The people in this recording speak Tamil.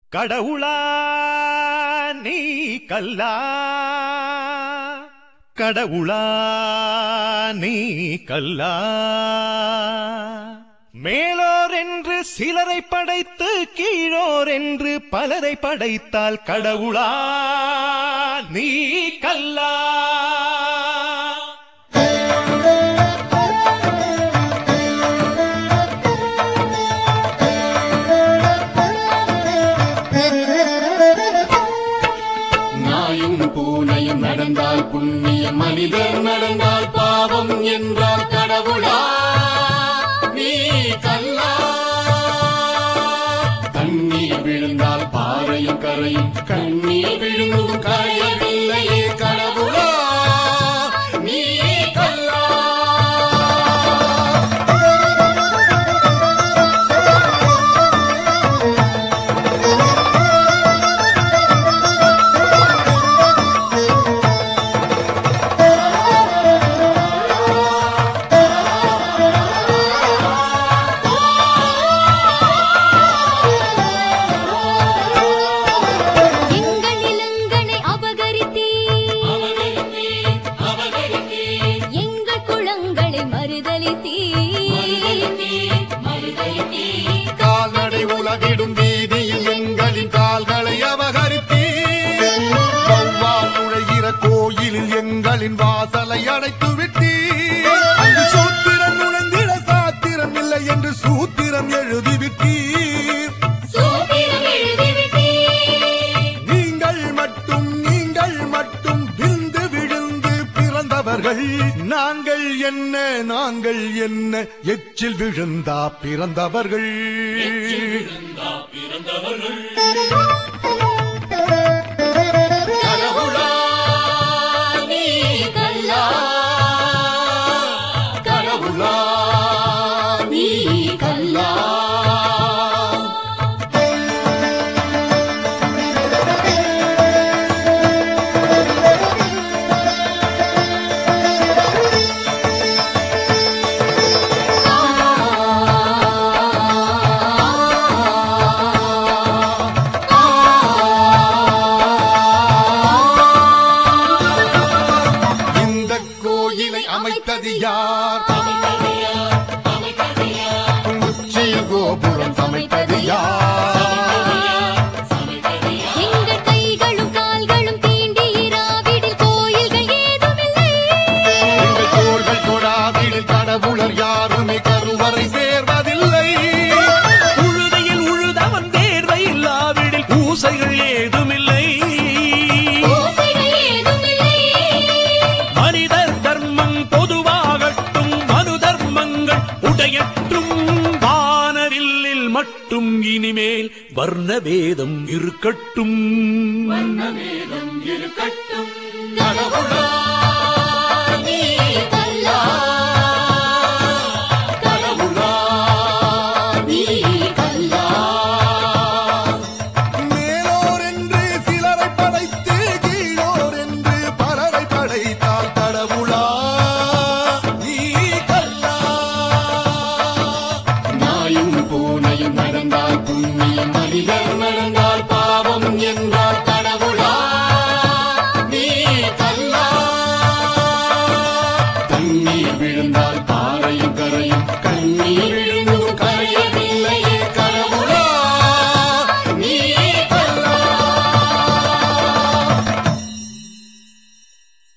கடவுளா நீ கல்லா கடவுளா நீ கல்லா மேலோர் என்று சிலரை படைத்து கீழோர் என்று பலரை படைத்தால் கடவுளா நீ கல்லா நாயும் பூனையும் நடந்தால் புண்ணியம் மனிதர் நடந்தால் பாவம் என்றால் கடவுளா நீ கல்லா தண்ணீர் விழுந்தால் பாறையும் கரையும் கண்ணீர் விழுந்தும் கரையவில்லையே கடவுளா நீ கல்லா எங்கள் நிலங்களை அபகரித்தீர் எங்கள் குளங்களை மறுதலித்தீர் கால்நடை உலகிடும் வீதியில் எங்களின் கால்களை அபகரித்தீர் வௌவால் நுழைகிற கோயிலில் எங்களின் வாசலை அடைத்து விட்டீர் அங்கு சூத்திரம் நுழைந்திட சாத்திரம் இல்லை என்று சூத்திரம் எழுதிவிட்டீர் சூத்திரம் எழுதிவிட்டீர் நீங்கள் மட்டும் நீங்கள் மட்டும் விழுந்து விழுந்து பிறந்தவர்கள் நாங்கள் என்ன நாங்கள் என்ன எச்சில் விழுந்தா பிறந்தவர்கள் கடவுளா நீ கல்லா கடவுளா நீ கல்லா இந்த கோயிலை அமைத்தது யார் உச்சியில் கோபுரம் சமைத்தது யார் எங்கள் கைகளும் கால்களும் தீண்டி இராவிடில் கோயில்கள் ஏதுமில்லை எங்கள் தோள்கள் தொடாவிடில் கடவுளர் யாருமே கருவறை சேர்வதில்லை உழுதையில் உழுதவன் தேர்வை இல்லாவிடில் பூசைகள் ஏதுமில்லை ஓசைகள் ஏதுமில்லை மனிதர் தர்மம் பொதுவாகட்டும் மனு தர்மங்கள் உடையற்றும் வானவில்லில் மட்டும் இனிமேல் வர்ண வேதம் இருக்கட்டும் கடவுளா